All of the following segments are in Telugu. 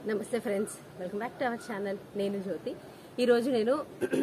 నమస్తే friends welcome back to our channel నేను జ్యోతి ఈరోజు నేను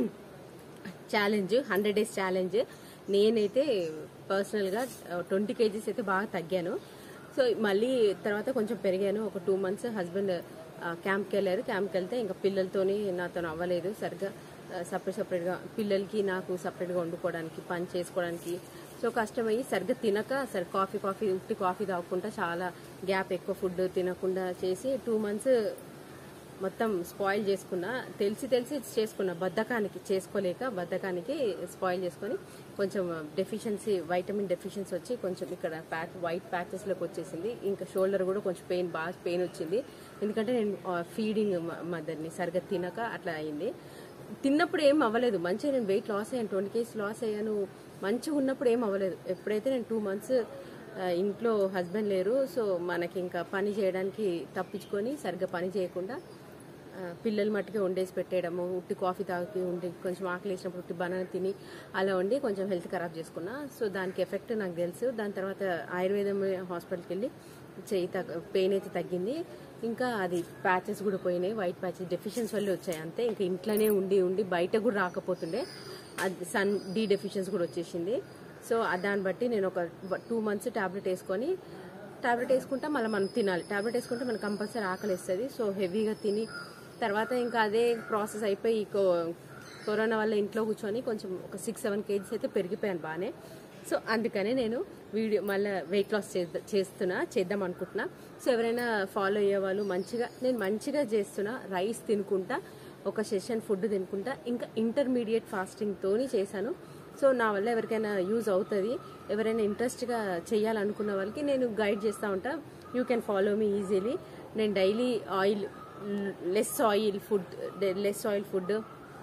ఛాలెంజ్ హండ్రెడ్ డేస్ ఛాలెంజ్ నేనైతే పర్సనల్గా ట్వంటీ కేజీస్ అయితే బాగా తగ్గాను సో మళ్ళీ తర్వాత కొంచెం పెరిగాను ఒక టూ మంత్స్ హస్బెండ్ క్యాంప్కి వెళ్ళారు క్యాంప్కి వెళ్తే ఇంకా పిల్లలతోని నాతో అవ్వలేదు సరిగ్గా సపరేట్ సపరేట్గా పిల్లలకి నాకు సపరేట్గా వండుకోవడానికి పని చేసుకోవడానికి సో కష్టమయ్యి సరిగ్గా తినక సరే కాఫీ కాఫీ ఉట్టి కాఫీ తాగకుండా చాలా గ్యాప్ ఎక్కువ ఫుడ్ తినకుండా చేసి టూ మంత్స్ మొత్తం స్పాయిల్ చేసుకున్నా తెలిసి తెలిసి చేసుకున్నా బద్ధకానికి చేసుకోలేక బద్ధకానికి స్పాయిల్ చేసుకొని కొంచెం డెఫిషియన్సీ వైటమిన్ డెఫిషియన్సీ వచ్చి కొంచెం ఇక్కడ ప్యాక్ వైట్ ప్యాచెస్లోకి వచ్చేసింది ఇంకా షోల్డర్ కూడా కొంచెం పెయిన్ బాగా పెయిన్ వచ్చింది ఎందుకంటే నేను ఫీడింగ్ మదర్ని సరిగ్గా తినక అట్లా అయింది తిన్నప్పుడు ఏం అవ్వలేదు మంచిగా నేను వెయిట్ లాస్ అయ్యాను ట్వంటీ కేజీస్ లాస్ అయ్యాను మంచిగా ఉన్నప్పుడు ఏం అవ్వలేదు ఎప్పుడైతే నేను టూ మంత్స్ ఇంట్లో హస్బెండ్ లేరు సో మనకి ఇంకా పని చేయడానికి తప్పించుకొని సరిగ్గా పని చేయకుండా ఆ, పిల్లల మట్టుకే వండేసి పెట్టేయడము ఉట్టి కాఫీ తాగి ఉండి కొంచెం ఆకలి వేసినప్పుడు ఉట్టి బనానా తిని అలా ఉండి కొంచెం హెల్త్ ఖరాబ్ చేసుకున్నా సో దానికి ఎఫెక్ట్ నాకు తెలుసు దాని తర్వాత ఆయుర్వేదం హాస్పిటల్కి వెళ్ళి చెయ్యి తగ్గ పెయిన్ అయితే తగ్గింది ఇంకా అది ప్యాచెస్ కూడా పోయినాయి వైట్ ప్యాచెస్ డెఫిషియన్స్ వల్ల వచ్చాయి అంతే ఇంకా ఇంట్లోనే ఉండి ఉండి బయట కూడా రాకపోతుండే అది సన్ డి డెఫిషియన్స్ కూడా వచ్చేసింది సో ఆ దాన్ని బట్టి నేను ఒక టూ మంత్స్ టాబ్లెట్ వేసుకొని టాబ్లెట్ వేసుకుంటా మళ్ళీ మనం తినాలి టాబ్లెట్ వేసుకుంటే మనకు కంపల్సరీ ఆకలి వేస్తుంది సో హెవీగా తిని తర్వాత ఇంకా అదే ప్రాసెస్ అయిపోయి ఈ కో- కరోనా వల్ల ఇంట్లో కూర్చొని కొంచెం ఒక సిక్స్ సెవెన్ కేజీస్ అయితే పెరిగిపోయాను బాగానే సో అందుకనే నేను వీడియో మళ్ళీ వెయిట్ లాస్ చేస్తున్నా చేద్దాం అనుకుంటున్నా సో ఎవరైనా ఫాలో అయ్యే వాళ్ళు మంచిగా నేను మంచిగా చేస్తున్నా రైస్ తినుకుంటా ఒక సెషన్ ఫుడ్ తినుకుంటా ఇంకా ఇంటర్మీడియట్ ఫాస్టింగ్తోని చేశాను సో నా వల్ల ఎవరికైనా యూజ్ అవుతుంది ఎవరైనా ఇంట్రెస్ట్గా చేయాలనుకున్న వాళ్ళకి నేను గైడ్ చేస్తూ ఉంటా you can follow me easily నేను daily oil less oil food less oil food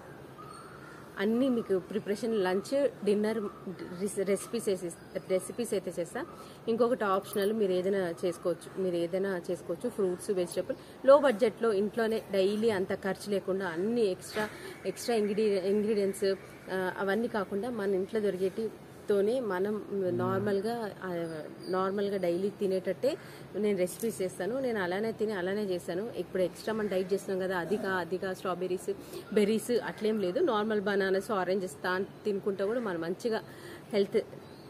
అన్నీ మీకు ప్రిపరేషన్ లంచ్ డిన్నర్ రెసిపీస్ వేసి రెసిపీస్ అయితే చేస్తా ఇంకొకటి ఆప్షనల్ మీరు ఏదైనా చేసుకోవచ్చు మీరు ఏదైనా చేసుకోవచ్చు ఫ్రూట్స్ వెజిటబుల్ లో బడ్జెట్లో ఇంట్లోనే డైలీ అంత ఖర్చు లేకుండా అన్ని ఎక్స్ట్రా ఎక్స్ట్రా ఇంగ్రీ ఇంగ్రీడియంట్స్ అవన్నీ కాకుండా మన ఇంట్లో దొరికేటి తోనే మనం నార్మల్గా ఆ, నార్మల్గా డైలీ తినేటట్టే నేను రెసిపీస్ చేస్తాను నేను అలానే తిని అలానే చేస్తాను ఇప్పుడు ఎక్స్ట్రా మనం డైట్ చేస్తున్నాం కదా అదిగా అదిగా స్ట్రాబెర్రీస్ బెర్రీస్ అట్లేం లేదు నార్మల్ బనానాస్ ఆరెంజెస్ తాను తినుకుంటా కూడా మనం మంచిగా హెల్త్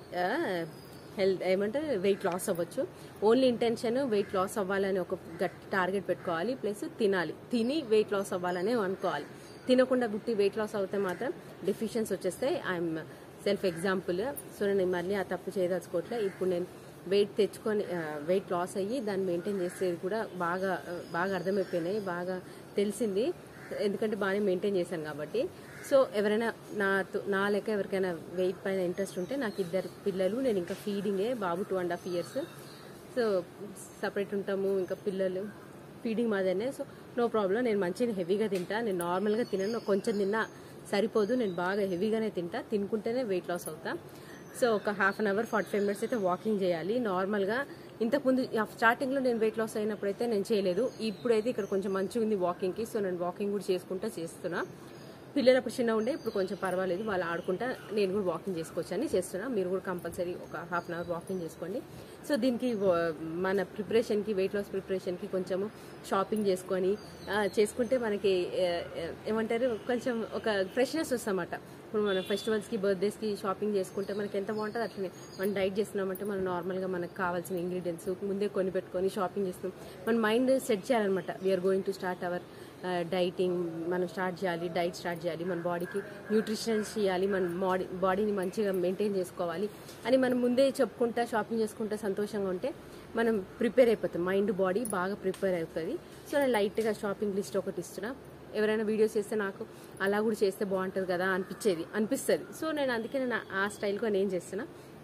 హెల్త్ ఏమంటే వెయిట్ లాస్ అవ్వచ్చు ఓన్లీ ఇంటెన్షన్ వెయిట్ లాస్ అవ్వాలని ఒక గట్టి టార్గెట్ పెట్టుకోవాలి ప్లస్ తినాలి తిని వెయిట్ లాస్ అవ్వాలనే అనుకోవాలి తినకుండా గుట్టి వెయిట్ లాస్ అవుతే మాత్రం డెఫిషియన్స్ వచ్చేస్తే ఐఎమ్ సెల్ఫ్ ఎగ్జాంపుల్ సో నేను మళ్ళీ ఆ తప్పు చేయదలుచుకోవట్లే ఇప్పుడు నేను వెయిట్ తెచ్చుకొని వెయిట్ లాస్ అయ్యి దాన్ని మెయింటైన్ చేసేది కూడా బాగా ఆ, బాగా అర్థమైపోయినాయి బాగా తెలిసింది ఎందుకంటే బాగానే మెయింటైన్ చేశాను కాబట్టి సో ఎవరైనా నాతో నా లెక్క ఎవరికైనా వెయిట్ పైన ఇంట్రెస్ట్ ఉంటే నాకు ఇద్దరు పిల్లలు నేను ఇంకా ఫీడింగే బాబు two and half years so separate ఉంటాము ఇంకా పిల్లలు ఫీడింగ్ మాదనే సో నో ప్రాబ్లం నేను మంచిగా హెవీగా తింటా నేను నార్మల్గా తినను కొంచెం తిన్నా సరిపోదు నేను బాగా హెవీగానే తింటా తినుకుంటేనే వెయిట్ లాస్ అవుతా సో ఒక half an hour forty five minutes అయితే వాకింగ్ చేయాలి నార్మల్గా ఇంతకుముందు స్టార్టింగ్లో నేను వెయిట్ లాస్ అయినప్పుడైతే నేను చేయలేదు ఇప్పుడైతే ఇక్కడ కొంచెం మంచిగా ఉంది వాకింగ్కి సో నేను వాకింగ్ కూడా చేసుకుంటా చేస్తున్నా పిల్లలు అప్పుడు చిన్న ఉండే ఇప్పుడు కొంచెం పర్వాలేదు వాళ్ళు ఆడుకుంటా నేను కూడా వాకింగ్ చేసుకోవచ్చు అని చేస్తున్నా మీరు కూడా కంపల్సరీ ఒక హాఫ్ అన్ అవర్ వాకింగ్ చేసుకోండి సో దీనికి వ- మన ప్రిపరేషన్కి వెయిట్ లాస్ ప్రిపరేషన్కి కొంచెము షాపింగ్ చేసుకొని ఆ, చేసుకుంటే మనకి ఆ, ఆ, ఏమంటారు కొంచెం ఒక ఫ్రెష్నెస్ వస్తామన్నమాట ఇప్పుడు మన ఫెస్టివల్స్కి బర్త్డేస్కి షాపింగ్ చేసుకుంటే మనకి ఎంత బాగుంటుంది అట్లనే మనం డైట్ చేస్తున్నామంటే మనం నార్మల్గా మనకు కావాల్సిన ఇంగ్రీడియంట్స్ ముందే కొని పెట్టుకొని షాపింగ్ చేస్తున్నాం మన మైండ్ సెట్ చేయాలన్నమాట we're going to start our dieting మనం స్టార్ట్ చేయాలి డైట్ స్టార్ట్ చేయాలి మన బాడీకి న్యూట్రిషన్ చేయాలి మన బాడీ బాడీని మంచిగా మెయింటైన్ చేసుకోవాలి అని మనం ముందే చెప్పుకుంటా షాపింగ్ చేసుకుంటా సంతోషంగా ఉంటే మనం ప్రిపేర్ అయిపోతాం మైండ్ బాడీ బాగా ప్రిపేర్ అవుతుంది సో నేను లైట్గా షాపింగ్ లిస్ట్ ఒకటి ఇస్తున్నా ఎవరైనా వీడియోస్ చేస్తే నాకు అలా కూడా చేస్తే బాగుంటుంది కదా అనిపించేది అనిపిస్తుంది సో నేను అందుకే నేను ఆ స్టైల్గా నేను చేస్తున్నా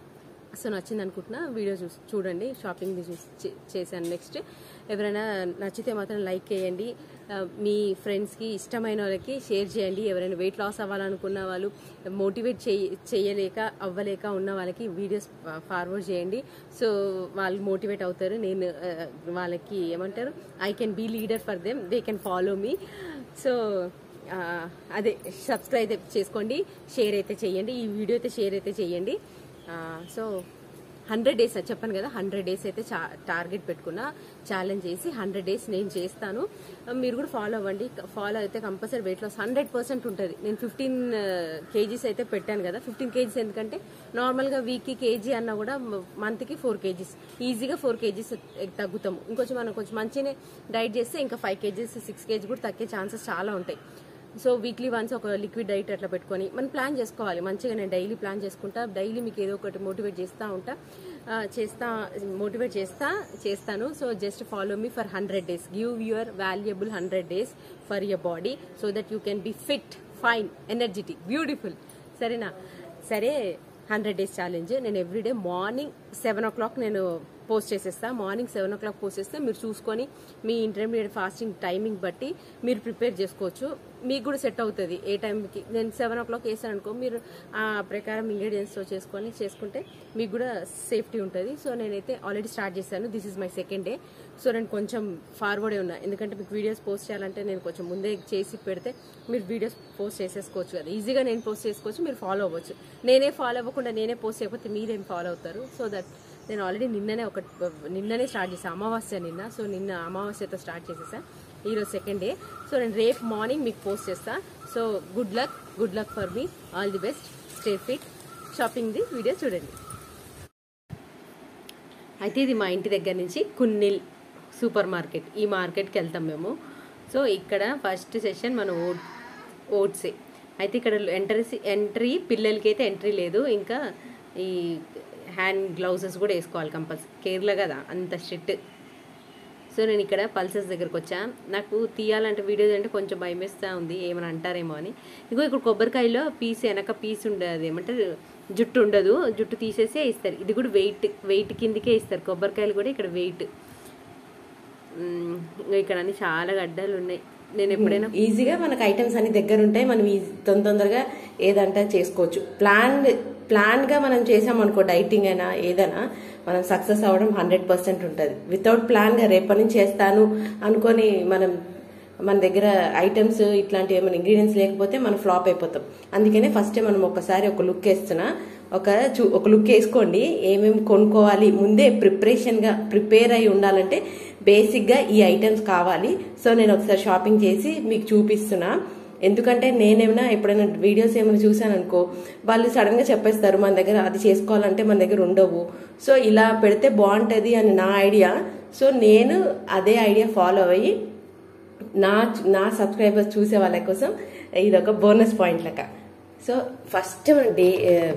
సో నచ్చింది అనుకుంటున్నా వీడియో చూసి చూడండి షాపింగ్ చూసి చే- చేశాను నెక్స్ట్ ఎవరైనా నచ్చితే మాత్రం లైక్ చేయండి ఆ, మీ ఫ్రెండ్స్కి ఇష్టమైన వాళ్ళకి షేర్ చేయండి ఎవరైనా వెయిట్ లాస్ అవ్వాలనుకున్న వాళ్ళు మోటివేట్ చేయ చేయలేక అవ్వలేక ఉన్న వాళ్ళకి వీడియోస్ ఫార్వర్డ్ చేయండి సో వాళ్ళు మోటివేట్ అవుతారు నేను ఆ, వాళ్ళకి ఏమంటారు I can be leader for them they can follow me so ఆ, అదే సబ్స్క్రైబ్ చేసుకోండి షేర్ అయితే చేయండి ఈ వీడియో అయితే షేర్ అయితే చేయండి సో హండ్రెడ్ డేస్ చెప్పాను కదా హండ్రెడ్ డేస్ అయితే టార్గెట్ పెట్టుకున్నా ఛాలెంజ్ చేసి హండ్రెడ్ డేస్ నేను చేస్తాను మీరు కూడా ఫాలో అవ్వండి ఫాలో అయితే compulsory weight loss hundred percent ఉంటుంది నేను ఫిఫ్టీన్ కేజీస్ అయితే పెట్టాను కదా ఫిఫ్టీన్ కేజీస్ ఎందుకంటే నార్మల్గా వీక్కి కేజీ అన్నా కూడా మంత్కి ఫోర్ కేజీస్ ఈజీగా ఫోర్ కేజీస్ తగ్గుతాము ఇంకొంచెం మనం కొంచెం మంచిగానే డైట్ చేస్తే ఇంకా ఫైవ్ కేజీస్ సిక్స్ కేజీ కూడా తగ్గే ఛాన్సెస్ చాలా ఉంటాయి సో వీక్లీ వన్స్ ఒక లిక్విడ్ డైట్ అట్లా పెట్టుకొని మనం ప్లాన్ చేసుకోవాలి మంచిగా నేను డైలీ ప్లాన్ చేసుకుంటా డైలీ మీకు ఏదో ఒకటి మోటివేట్ చేస్తూ ఉంటా ఆ, చేస్తా మోటివేట్ చేస్తా చేస్తాను so just follow me for hundred days give your valuable hundred days for your body so that you can be fit fine energetic beautiful సరేనా సరే హండ్రెడ్ డేస్ ఛాలెంజ్ నేను everyday morning seven o'clock నేను పోస్ట్ చేసేస్తా morning seven o'clock post చేస్తే మీరు చూసుకొని మీ ఇంటర్మీడియట్ ఫాస్టింగ్ టైమింగ్ బట్టి మీరు ప్రిపేర్ చేసుకోవచ్చు మీకు కూడా సెట్ అవుతుంది ఏ టైంకి నేను సెవెన్ ఓ క్లాక్ వేసాను అనుకో మీరు ఆ ప్రకారం ఇంగ్రీడియంట్స్తో చేసుకొని చేసుకుంటే మీకు కూడా సేఫ్టీ ఉంటుంది సో నేనైతే ఆల్రెడీ స్టార్ట్ చేశాను this is my second day so నేను కొంచెం ఫార్వర్డే ఉన్నా ఎందుకంటే మీకు వీడియోస్ పోస్ట్ చేయాలంటే నేను కొంచెం ముందే చేసి పెడితే మీరు వీడియోస్ పోస్ట్ చేసేసుకోవచ్చు కదా ఈజీగా నేను పోస్ట్ చేసుకోవచ్చు మీరు ఫాలో అవ్వచ్చు నేనే ఫాలో అవ్వకుండా నేనే పోస్ట్ చేయకపోతే మీరేం ఫాలో అవుతారు సో దట్ నేను ఆల్రెడీ నిన్ననే ఒక నిన్ననే స్టార్ట్ చేశాను అమావాస్య నిన్న సో నిన్న అమావాస్యతో స్టార్ట్ చేసేసా ఈరోజు సెకండ్ డే సో నేను రేపు మార్నింగ్ మీకు పోస్ట్ చేస్తా so good luck good luck for me all the best stay fit shopping the video చూడండి అయితే ఇది మా ఇంటి దగ్గర నుంచి కున్నిల్ సూపర్ మార్కెట్ ఈ మార్కెట్కి వెళ్తాం మేము సో ఇక్కడ ఫస్ట్ సెషన్ మనం ఓట్ ఓట్సే అయితే ఇక్కడ ఎంట్రీ ఎంట్రీ పిల్లలకి అయితే ఎంట్రీ లేదు ఇంకా ఈ హ్యాండ్ గ్లౌజెస్ కూడా వేసుకోవాలి కంపల్సరీ కేరళ కదా అంత స్ట్రిక్ట్ సో నేను ఇక్కడ పల్సెస్ దగ్గరకు వచ్చా నాకు తీయాలంటే వీడియోస్ అంటే కొంచెం భయం వేస్తూ ఉంది ఏమైనా అంటారేమో అని ఇగో ఇక్కడ కొబ్బరికాయలో పీస్ వెనక పీస్ ఉండదు ఏమంటారు జుట్టు ఉండదు జుట్టు తీసేసే ఇస్తారు ఇది కూడా వెయిట్ వెయిట్ కిందకే ఇస్తారు కొబ్బరికాయలు కూడా ఇక్కడ వెయిట్ ఇక్కడ అన్ని చాలా గడ్డలు ఉన్నాయి నేను ఎప్పుడైనా ఈజీగా మనకు ఐటమ్స్ అన్ని దగ్గర ఉంటాయి మనం ఈజీ తొందర తొందరగా ఏదంటే చేసుకోవచ్చు ప్లాన్ ప్లాన్ గా మనం చేసామనుకో డైటింగ్ అయినా ఏదైనా మనం సక్సెస్ అవ్వడం హండ్రెడ్ పర్సెంట్ ఉంటుంది వితౌట్ ప్లాన్ గా రేపటి నుంచి చేస్తాను అనుకొని మనం మన దగ్గర ఐటమ్స్ ఇట్లాంటి ఏమైనా ఇంగ్రీడియంట్స్ లేకపోతే మనం ఫ్లాప్ అయిపోతాం అందుకనే ఫస్ట్ మనం ఒకసారి ఒక లుక్ వేస్తున్నా ఒక చూ ఒక లుక్ వేసుకోండి ఏమేమి కొనుక్కోవాలి ముందే ప్రిపరేషన్ గా ప్రిపేర్ అయి ఉండాలంటే బేసిక్ గా ఈ ఐటమ్స్ కావాలి సో నేను ఒకసారి షాపింగ్ చేసి మీకు చూపిస్తున్నా ఎందుకంటే నేనేమైనా ఎప్పుడైనా వీడియోస్ ఏమైనా చూసాను అనుకో వాళ్ళు సడన్ గా చెప్పేస్తారు మన దగ్గర అది చేసుకోవాలంటే మన దగ్గర ఉండవు సో ఇలా పెడితే బాగుంటది అని నా ఐడియా సో నేను అదే ఐడియా ఫాలో అయ్యి నా నా సబ్స్క్రైబర్స్ చూసే వాళ్ళ కోసం ఇది ఒక బోనస్ పాయింట్ లెక్క సో ఫస్ట్ మనం డే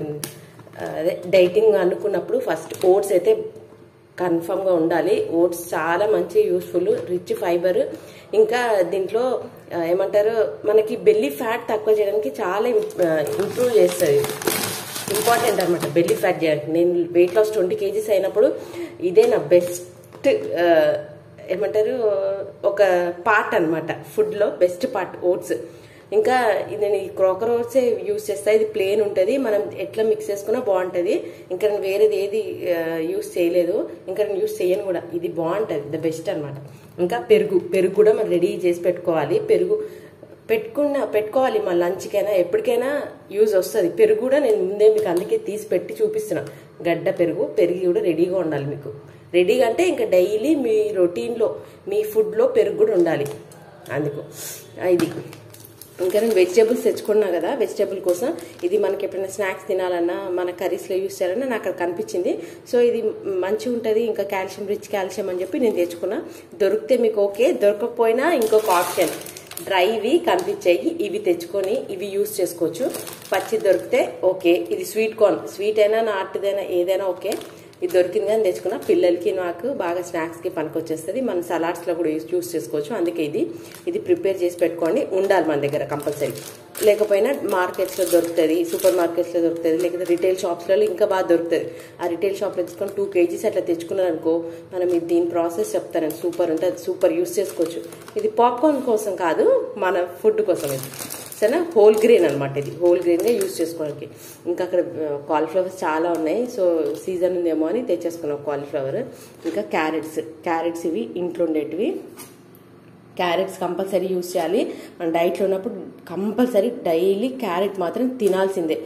అదే డైటింగ్ అనుకున్నప్పుడు ఫస్ట్ ఓట్స్ అయితే కన్ఫర్మ్గా ఉండాలి ఓట్స్ చాలా మంచి యూస్ఫుల్ రిచ్ ఫైబర్ ఇంకా దీంట్లో ఆ, ఏమంటారు మనకి బెల్లీ ఫ్యాట్ తక్కువ చేయడానికి చాలా ఇంప్రూవ్ చేస్తుంది ఇంపార్టెంట్ అనమాట బెల్లీ ఫ్యాట్ చేయడానికి నేను వెయిట్ లాస్ ట్వంటీ కేజీస్ అయినప్పుడు ఇదే నా బెస్ట్ ఏమంటారు ఒక పార్ట్ అనమాట ఫుడ్లో బెస్ట్ పార్ట్ ఓట్స్ ఇంకా ఇది నేను ఈ క్రోకర్ ఓట్సే యూస్ చేస్తా ఇది ప్లేన్ ఉంటుంది మనం ఎట్లా మిక్స్ చేసుకున్నా బాగుంటుంది ఇంకా నేను వేరేది ఏది యూస్ చేయలేదు ఇంకా నేను యూస్ చేయను కూడా ఇది బాగుంటుంది ద బెస్ట్ అనమాట ఇంకా పెరుగు పెరుగు కూడా మనం రెడీ చేసి పెట్టుకోవాలి పెరుగు పెట్టుకున్న పెట్టుకోవాలి మా లంచ్కైనా ఎప్పటికైనా యూజ్ వస్తుంది పెరుగు కూడా నేను ముందే మీకు అందుకే తీసి పెట్టి చూపిస్తున్నా గడ్డ పెరుగు పెరుగు కూడా రెడీగా ఉండాలి మీకు రెడీగా అంటే ఇంకా డైలీ మీ రొటీన్లో మీ ఫుడ్లో పెరుగు కూడా ఉండాలి అందుకు ఆ, ఇది ఇంకా నేను వెజిటేబుల్స్ తెచ్చుకున్నా కదా వెజిటేబుల్ కోసం ఇది మనకి ఎప్పుడైనా స్నాక్స్ తినాలన్నా మన కర్రీస్లో యూస్ చేయాలన్నా నాకు అక్కడ కనిపించింది సో ఇది మంచిగా ఉంటుంది ఇంకా కాల్షియం రిచ్ కాల్షియం అని చెప్పి నేను తెచ్చుకున్నా దొరికితే మీకు ఓకే దొరకకపోయినా ఇంకొక ఆప్షన్ డ్రైవి కనిపించాయి ఇవి తెచ్చుకొని ఇవి యూస్ చేసుకోవచ్చు పచ్చి దొరికితే ఓకే ఇది స్వీట్ కార్న్ స్వీట్ అయినా నాటుదైనా ఏదైనా ఓకే ఇది దొరికింది కానీ తెచ్చుకున్న పిల్లలకి నాకు బాగా స్నాక్స్కి పనికొచ్చేస్తుంది మనం సలాడ్స్లో కూడా యూస్ యూస్ చేసుకోవచ్చు అందుకే ఇది ఇది ప్రిపేర్ చేసి పెట్టుకోండి ఉండాలి మన దగ్గర కంపల్సరీ లేకపోయినా మార్కెట్స్లో దొరుకుతుంది సూపర్ మార్కెట్స్లో దొరుకుతుంది లేకపోతే రిటైల్ షాప్స్లో ఇంకా బాగా దొరుకుతుంది ఆ రిటైల్ షాప్లో తెచ్చుకొని టూ కేజీస్ అట్లా తెచ్చుకున్నారు అనుకో మనం ఇది దీని ప్రాసెస్ చెప్తాను సూపర్ ఉంటుంది సూపర్ యూస్ చేసుకోవచ్చు ఇది పాప్కార్న్ కోసం కాదు మన ఫుడ్ కోసం ఇది సరేనా హోల్ గ్రెయిన్ అనమాట ఇది హోల్ గ్రెయిన్గా యూస్ చేసుకోవడానికి ఇంకా అక్కడ కాలీఫ్లవర్స్ చాలా ఉన్నాయి సో సీజన్ ఉందేమో అని తెచ్చేసుకున్నాం కాలీఫ్లవర్ ఇంకా క్యారెట్స్ క్యారెట్స్ ఇవి ఇంట్లో ఉండేటివి క్యారెట్స్ కంపల్సరీ యూస్ చేయాలి మన డైట్లో ఉన్నప్పుడు కంపల్సరీ డైలీ క్యారెట్ మాత్రం తినాల్సిందే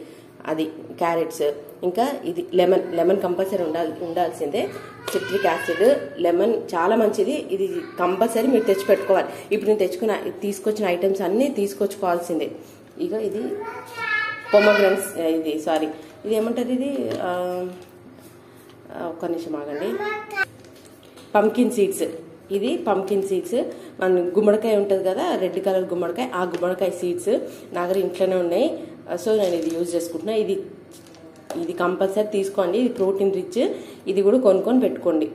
అది క్యారెట్స్ ఇంకా ఇది లెమన్ లెమన్ కంపల్సరీ ఉండాలి ఉండాల్సిందే సిట్రిక్ యాసిడ్ లెమన్ చాలా మంచిది ఇది కంపల్సరీ మీరు తెచ్చి పెట్టుకోవాలి ఇప్పుడు నేను తెచ్చుకున్న తీసుకొచ్చిన ఐటమ్స్ అన్నీ తీసుకొచ్చుకోవాల్సిందే ఇక ఇది పొమగ్రన్స్ ఇది సారీ ఇది ఏమంటారు ఇది ఆ, ఆ, ఒక్క నిమిషం ఆగండి పంకిన్ సీడ్స్ ఇది పంకిన్ సీడ్స్ మన గుమ్మడికాయ ఉంటుంది కదా రెడ్ కలర్ గుమ్మడికాయ ఆ గుమ్మడికాయ సీడ్స్ నా దగ్గర ఇంట్లోనే ఉన్నాయి సో నేను ఇది యూజ్ చేసుకుంటున్నా ఇది ఇది కంపల్సరీ తీసుకోండి ఇది ప్రోటీన్ రిచ్ ఇది కూడా కొనుక్కొని పెట్టుకోండి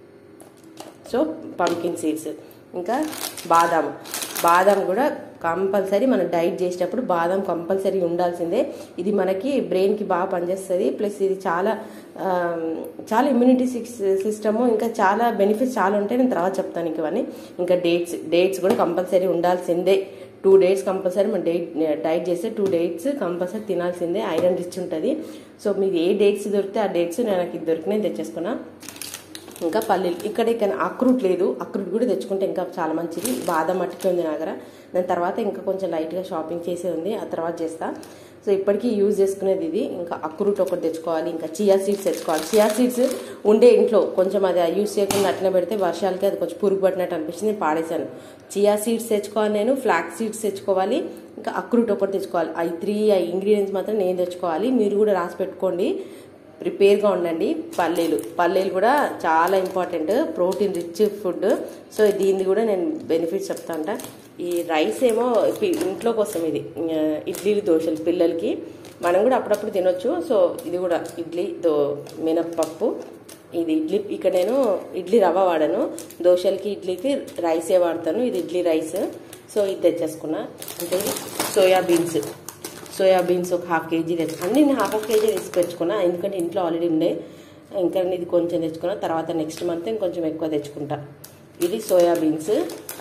సో పంకిన్ సీడ్స్ ఇంకా బాదాం బాదాం కూడా కంపల్సరీ మనం డైట్ చేసేటప్పుడు బాదం కంపల్సరీ ఉండాల్సిందే ఇది మనకి బ్రెయిన్కి బాగా పనిచేస్తుంది ప్లస్ ఇది చాలా ఆ, చాలా ఇమ్యూనిటీ సిస్టమ్ ఇంకా చాలా బెనిఫిట్స్ చాలా ఉంటాయి నేను తర్వాత చెప్తాను ఇంక ఇవన్నీ ఇంకా డేట్స్ డేట్స్ కూడా కంపల్సరీ ఉండాల్సిందే టూ డేట్స్ కంపల్సరీ మనం డైట్ డైట్ చేస్తే టూ డేట్స్ కంపల్సరీ తినాల్సిందే ఐరన్ రిచ్ ఉంటుంది సో మీకు ఏ డేట్స్ దొరికితే ఆ డేట్స్ నేను నాకు ఇది దొరికినాయి తెచ్చేసుకున్నా ఇంకా పల్లీలు ఇక్కడ ఇక్కడ అక్రూట్ లేదు అక్రూట్ కూడా తెచ్చుకుంటే ఇంకా చాలా మంచిది బాదం మట్టికి ఉంది నా దగ్గర దాని తర్వాత ఇంకా కొంచెం లైట్గా షాపింగ్ చేసే ఉంది ఆ తర్వాత చేస్తా సో ఇప్పటికీ యూజ్ చేసుకునేది ఇది ఇంకా అక్రూట్ ఒకటి తెచ్చుకోవాలి ఇంకా చియా సీడ్స్ తెచ్చుకోవాలి చియా సీడ్స్ ఉండే ఇంట్లో కొంచెం అది యూజ్ చేయకుండా అట్లనే పెడితే వర్షాలకి అది కొంచెం పురుగు పట్టినట్టు అనిపించింది నేను పాడేశాను చియా సీడ్స్ తెచ్చుకోవాలి నేను ఫ్లాక్ సీడ్స్ తెచ్చుకోవాలి ఇంకా అక్రూట్ ఒకటి తెచ్చుకోవాలి ఈ త్రీ ఇంగ్రీడియంట్స్ మాత్రం నేను తెచ్చుకోవాలి మీరు కూడా రాసి పెట్టుకోండి ప్రిపేర్గా ఉండండి పల్లీలు పల్లీలు కూడా చాలా important protein rich food so దీన్ని కూడా నేను బెనిఫిట్స్ చెప్తా ఉంటా ఈ రైస్ ఏమో పి- ఇంట్లో కోసం ఇది ఆ, ఇడ్లీలు దోశలు పిల్లలకి మనం కూడా అప్పుడప్పుడు తినొచ్చు సో ఇది కూడా ఇడ్లీ దో మినప్పప్పు ఇది ఇడ్లీ ఇక్కడ నేను ఇడ్లీ రవ్వ వాడను దోశలకి ఇడ్లీకి రైసే వాడతాను ఇది ఇడ్లీ రైస్ సో ఇది తెచ్చేసుకున్నా అంటే ఇది సోయా బీన్స్ సోయా బీన్స్ ఒక హాఫ్ కేజీ తెచ్చు అన్ని నేను హాఫ్ హాఫ్ కేజీ తెచ్చి పెట్టుకున్నా ఎందుకంటే ఇంట్లో ఆల్రెడీ ఉండే ఇంకా ఇది కొంచెం తెచ్చుకున్నా తర్వాత నెక్స్ట్ మంత్ ఇంకొంచెం ఎక్కువ తెచ్చుకుంటా ఇది సోయా బీన్స్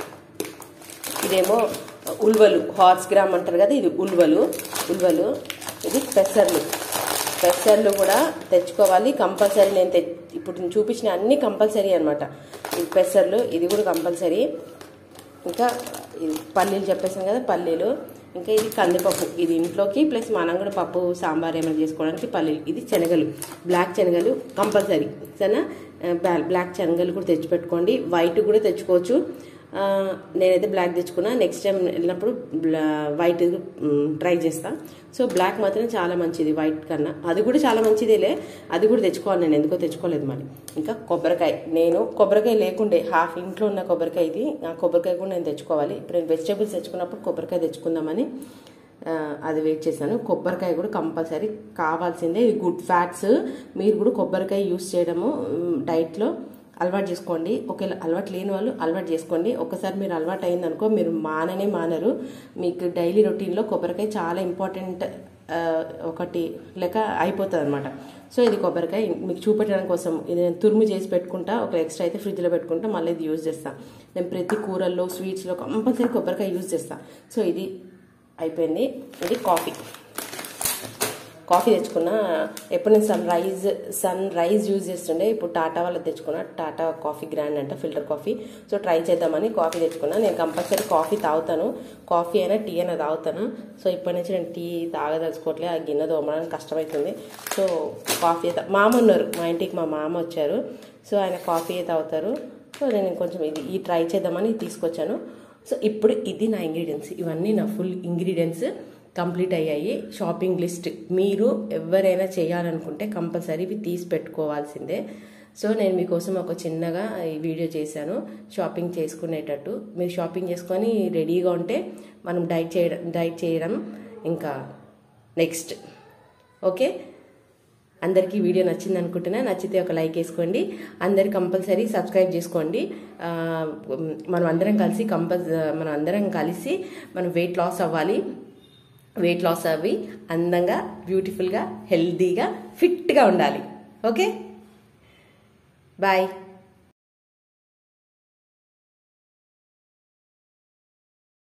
ఇదేమో ఉల్వలు హార్స్ గ్రామ్ అంటారు కదా ఇది ఉల్వలు ఉల్వలు ఇది పెసర్లు పెసర్లు కూడా తెచ్చుకోవాలి కంపల్సరీ నేను తె ఇప్పుడు నేను చూపించిన అన్ని కంపల్సరీ అనమాట ఇది పెసర్లు ఇది కూడా కంపల్సరీ ఇంకా ఇది పల్లీలు చెప్పేసాం కదా పల్లీలు ఇంకా ఇది కందిపప్పు ఇది ఇంట్లోకి ప్లస్ మనం కూడా పప్పు సాంబార్ ఏమైనా చేసుకోవడానికి పల్లీలు ఇది శనగలు బ్లాక్ శనగలు కంపల్సరీ సరేనా ఆ, బ్లా- బ్లాక్ శనగలు కూడా తెచ్చిపెట్టుకోండి వైట్ కూడా తెచ్చుకోవచ్చు ఆ, నేనైతే బ్లాక్ తెచ్చుకున్నా నెక్స్ట్ టైం వెళ్ళినప్పుడు బ్లా వైట్ మ్, ట్రై చేస్తా సో బ్లాక్ మాత్రం చాలా మంచిది వైట్ కన్నా అది కూడా చాలా మంచిదేలే అది కూడా తెచ్చుకోవాలి నేను ఎందుకో తెచ్చుకోలేదు మరి ఇంకా కొబ్బరికాయ నేను కొబ్బరికాయ లేకుండే హాఫ్ ఇంట్లో ఉన్న కొబ్బరికాయ ఇది ఆ కొబ్బరికాయ కూడా నేను తెచ్చుకోవాలి ఇప్పుడు నేను వెజిటేబుల్స్ తెచ్చుకున్నప్పుడు కొబ్బరికాయ తెచ్చుకుందామని ఆ, అది వెయిట్ చేశాను కొబ్బరికాయ కూడా కంపల్సరీ కావాల్సిందే ఇది గుడ్ ఫ్యాట్స్ మీరు కూడా కొబ్బరికాయ యూస్ చేయడము మ్, డైట్లో అలవాటు చేసుకోండి ఒకవేళ అలవాటు లేని వాళ్ళు అలవాటు చేసుకోండి ఒకసారి మీరు అలవాటు అయిందనుకో మీరు మాననే మానరు మీకు డైలీ రొటీన్లో కొబ్బరికాయ చాలా ఇంపార్టెంట్ ఆ, ఒకటి లెక్క అయిపోతుంది అనమాట సో ఇది కొబ్బరికాయ మీకు చూపెట్టడం కోసం ఇది నేను తురుము చేసి పెట్టుకుంటా ఒక ఎక్స్ట్రా అయితే ఫ్రిడ్జ్లో పెట్టుకుంటా మళ్ళీ ఇది యూజ్ చేస్తా నేను ప్రతి కూరల్లో స్వీట్స్లో కంపల్సరీ కొబ్బరికాయ యూజ్ చేస్తా సో ఇది అయిపోయింది ఇది కాఫీ కాఫీ తెచ్చుకున్నా ఎప్పుడు నేను Sunrise Sunrise use చేస్తుండే ఇప్పుడు టాటా వాళ్ళది తెచ్చుకున్నా టాటా కాఫీ గ్రాండ్ అంట ఫిల్టర్ కాఫీ సో ట్రై చేద్దామని కాఫీ తెచ్చుకున్నా నేను కంపల్సరీ కాఫీ తాగుతాను కాఫీ అయినా టీ అయినా తాగుతాను సో ఇప్పటి నుంచి నేను టీ తాగదలుచుకోవట్లే ఆ గిన్నె తోమడానికి కష్టమవుతుంది సో కాఫీ తా- మామ ఉన్నారు మా ఇంటికి మా మామ వచ్చారు సో ఆయన కాఫీ తాగుతారు సో నేను కొంచెం ఇది ఈ ట్రై చేద్దామని తీసుకొచ్చాను సో ఇప్పుడు ఇది నా ఇంగ్రీడియంట్స్ ఇవన్నీ నా ఫుల్ ఇంగ్రీడియంట్స్ కంప్లీట్ అయ్యాయి షాపింగ్ లిస్ట్ మీరు ఎవరైనా చేయాలనుకుంటే కంపల్సరీ ఇవి తీసి పెట్టుకోవాల్సిందే సో నేను మీకోసం ఒక చిన్నగా ఈ వీడియో చేశాను షాపింగ్ చేసుకునేటట్టు మీరు షాపింగ్ చేసుకొని రెడీగా ఉంటే మనం డైట్ చేయడం డైట్ చేయడం ఇంకా నెక్స్ట్ ఓకే అందరికీ వీడియో నచ్చింది అనుకుంటున్నా నచ్చితే ఒక లైక్ వేసుకోండి అందరు కంపల్సరీ సబ్స్క్రైబ్ చేసుకోండి ఆ, మనం అందరం కలిసి కంపల్ మనం అందరం కలిసి మనం వెయిట్ లాస్ అవ్వాలి వెయిట్ లాస్ అవ్వి అందంగా బ్యూటిఫుల్గా హెల్తీగా ఫిట్గా ఉండాలి ఓకే బాయ్